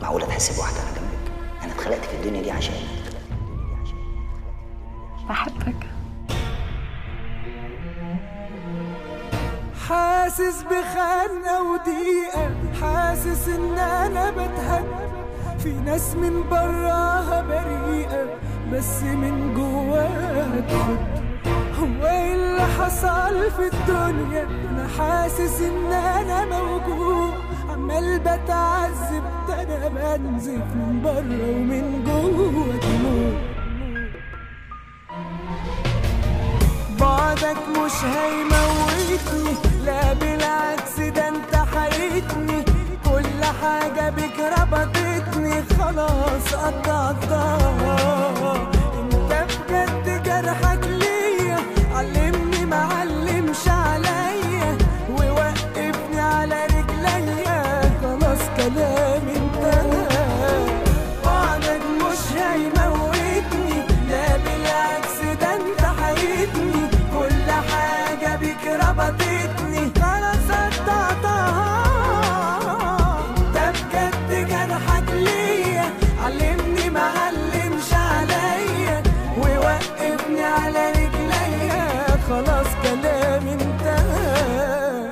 معقولة تحس بواحدة على جنبك أنا اتخلقت في الدنيا دي عشان بحبك حاسس بخنقة وضيقة حاسس ان انا بتهد في ناس من براها بريئة بس من جواها تخد هو ايه اللي حصل في الدنيا انا حاسس ان انا موجوع عمال بتعذب ده انا بنزف من بره ومن جوه دموع بعدك مش هيموتني لا بالعكس ده انت حيتني كل حاجة بك ربطتني خلاص قطعتها انت بجد جرحك ليا علمني معلمش عليا ووقفني على رجليا خلاص كلامي انتهى بعدك مش هيموتني لا بالعكس ده انت حيتني كل حاجة بيك ربطتني خلاص قطعتها انت بجد جرحك ليا علمني معلمش عليا ووقفني على رجليا خلاص كلامي انتهى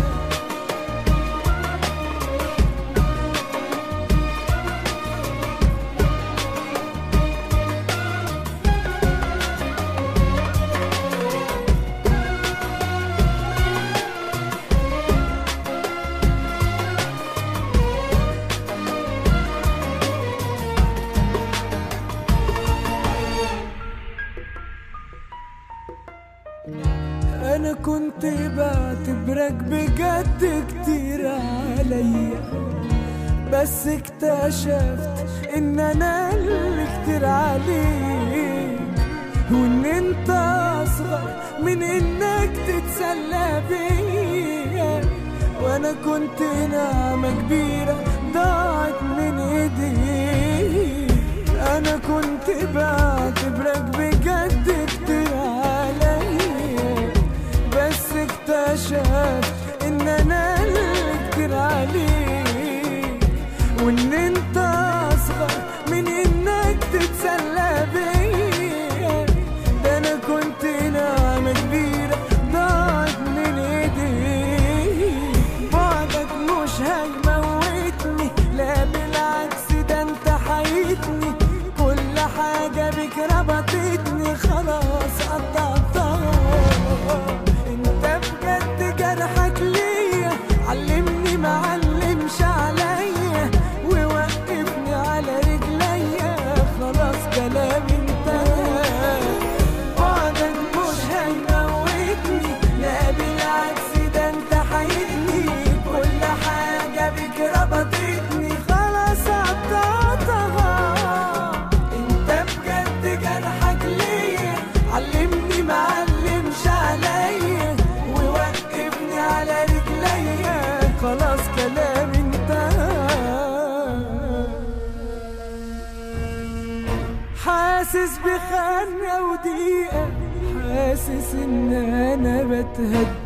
انا كنت بعتبرك بجد كتير عليا بس اكتشفت ان انا اللي كتير عليك وان انت اصغر من انك تتسلى بيا وانا كنت نعمة كبيرة ضاعت من ايديك انا كنت بعتبرك بجد كتير عليا بس اكتشفت ان انا اللي كتير عليك وان انت اصغر من انك تتسلى بيا ده انا كنت نعمة كبيرة ضاعت من ايديك بعدك مش هيموتني لا بالعكس ده انت حيتني كل حاجة بك ربطتني خلاص قطعتها انت بجد جرحك ليا علمني معلمش عليا ووقفني على رجليا خلاص كلامي انتهى بعدك مش هيموتني لا بالعكس ده انت حيتني كل حاجة بك ربطتني خلاص قطعتها انت بجد جرحك ليا علمني معلمش عليا ووقفني على رجليا خلاص كلامي انتهى حاسس بخنقة وضيقة حاسس ان انا بتهد